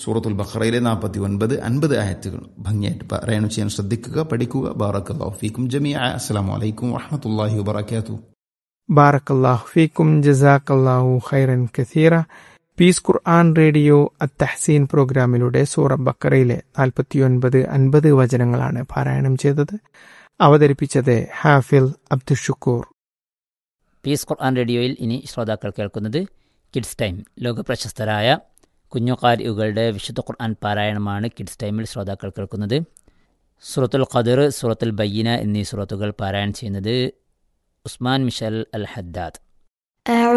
സൂറത്തുൽ ബഖറയിലെ നാൽപ്പത്തി ഒൻപത് അൻപത് ആയത്തുകൾ ഭംഗിയായിട്ട് പാരായണം ചെയ്യാൻ ശ്രദ്ധിക്കുക പഠിക്കുക ബാറക്കല്ലാഹു ഫീക്കും ജമിയ അസ്സലാമു അലൈക്കും വറഹമത്തല്ലാഹി വബറകാതുഹു ബാറക്കല്ലാഹു ഫീക്കും ജസാക്കല്ലാഹു ഖൈറൻ കസീറ പീസ് ഖുർആൻ റേഡിയോ അത്തഹസീൻ പ്രോഗ്രാമിലൂടെ സൂറ ബക്കറയിലെ നാൽപ്പത്തിയൊൻപത് അൻപത് വചനങ്ങളാണ് പാരായണം ചെയ്തത് അവതരിപ്പിച്ചത് ഹാഫിൽ അബ്ദുഷുക്കൂർ പീസ് ഖുർആൻ റേഡിയോയിൽ ഇനി ശ്രോതാക്കൾ കേൾക്കുന്നത് കിഡ്സ് ടൈം ലോകപ്രശസ്തരായ കുഞ്ഞുകാരികളുടെ വിശുദ്ധ ഖുർആൻ പാരായണമാണ് കിഡ്സ് ടൈമിൽ ശ്രോതാക്കൾ കേൾക്കുന്നത് സൂറത്തുൽ ഖദർ സൂറത്തുൽ ബയ്യന എന്നീ സൂറത്തുകൾ പാരായണം ചെയ്യുന്നത് ഉസ്മാൻ മിഷൽ അൽ ഹദ്ദാദ്